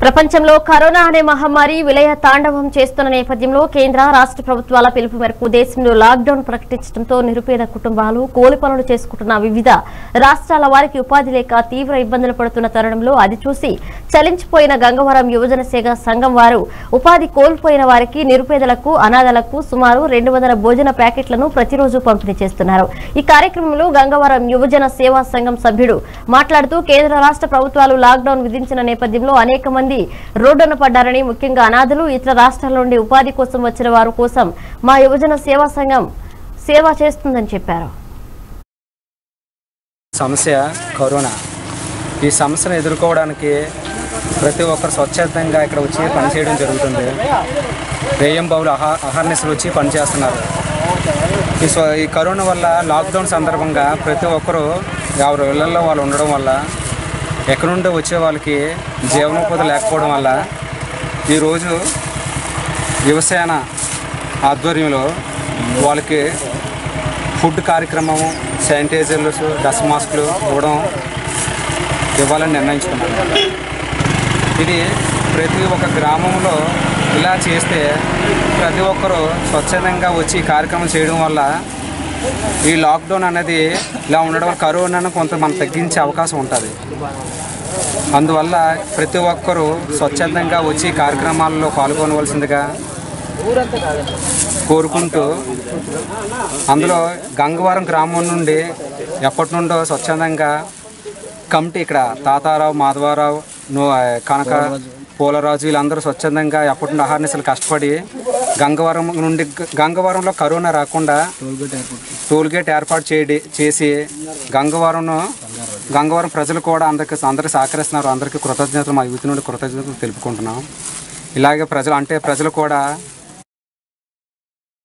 ప్రపంచంలో కరోనా అనే మహమ్మారి విలయ తాండవం చేస్తున్న నేపథ్యంలో కేంద్ర రాష్ట్ర ప్రభుత్వాల పిలుపు మేరకు దేశంలో లాక్డౌన్ ప్రకటించడంతో నిరుపేద కుటుంబాలు కూలి పనులు చేసుకుంటున్న వివిధ రాష్ట్రాల వారికి ఉపాధి లేక తీవ్ర ఇబ్బందులు పడుతున్న తరుణంలో అది చూసి చలించిపోయిన గంగవరం యువజన సేవ సంఘం వారు ఉపాధి కోల్పోయిన వారికి నిరుపేదలకు అనాథలకు సుమారు రెండు వందల భోజన ప్యాకెట్లను ప్రతిరోజు పంపిణీ చేస్తున్నారు ఈ కార్యక్రమంలో గంగవరం యువజన సేవా సంఘం సభ్యుడు మాట్లాడుతూ కేంద్ర రాష్ట్ర ప్రభుత్వాలు లాక్డౌన్ విధించిన నేపథ్యంలో అనేక మంది రోడ్డున పడ్డారని ముఖ్యంగా అనాథలు ఇతర రాష్ట్రాల నుండి ఉపాధి కోసం వచ్చిన వారి కోసం మా యువజన సేవా సంఘం సేవ చేస్తుందని చెప్పారు సమస్య కరోనా ఈ సమస్యను ఎదుర్కోవడానికి ప్రతి ఒక్కరు స్వచ్ఛందంగా ఇక్కడ వచ్చి పనిచేయడం జరుగుతుంది రేయం బాబులు అహా అహర్నిశలు వచ్చి పనిచేస్తున్నారు ఈ స్వ ఈ కరోనా వల్ల లాక్డౌన్ సందర్భంగా ప్రతి ఒక్కరూ ఎవరి ఇళ్లలో వాళ్ళు ఉండడం వల్ల ఎక్కడి నుండి వచ్చే వాళ్ళకి జీవనోపాధి లేకపోవడం వల్ల ఈరోజు యువసేన ఆధ్వర్యంలో వాళ్ళకి ఫుడ్ కార్యక్రమం శానిటైజర్లు డస్ట్ మాస్కులు ఇవ్వడం ఇవ్వాలని నిర్ణయించుకున్నాను ఇది ప్రతి ఒక్క గ్రామంలో ఇలా చేస్తే ప్రతి ఒక్కరూ స్వచ్ఛందంగా వచ్చి ఈ కార్యక్రమం చేయడం వల్ల ఈ లాక్డౌన్ అనేది ఇలా ఉండడం వల్ల కరోనాను కొంత మనం తగ్గించే అవకాశం ఉంటుంది అందువల్ల ప్రతి ఒక్కరూ స్వచ్ఛందంగా వచ్చి ఈ కార్యక్రమాల్లో పాల్గొనవలసిందిగా కోరుకుంటూ అందులో గంగవరం గ్రామం నుండి ఎప్పటి నుండో స్వచ్ఛందంగా కమిటీ ఇక్కడ తాతారావు మాధవరావు నో కనక పూలరాజు వీళ్ళందరూ స్వచ్ఛందంగా ఎప్పటి నుండి అహర్నిశలు కష్టపడి గంగవరం నుండి గంగవరంలో కరోనా రాకుండా టోల్ గేట్ ఏర్పాటు చేయడి చేసి గంగవరంను గంగవరం ప్రజలు కూడా అందరికి అందరికి సహకరిస్తున్నారు అందరికీ కృతజ్ఞతలు మా యూత్ నుండి కృతజ్ఞతలు తెలుపుకుంటున్నాం ఇలాగే ప్రజలు అంటే ప్రజలు కూడా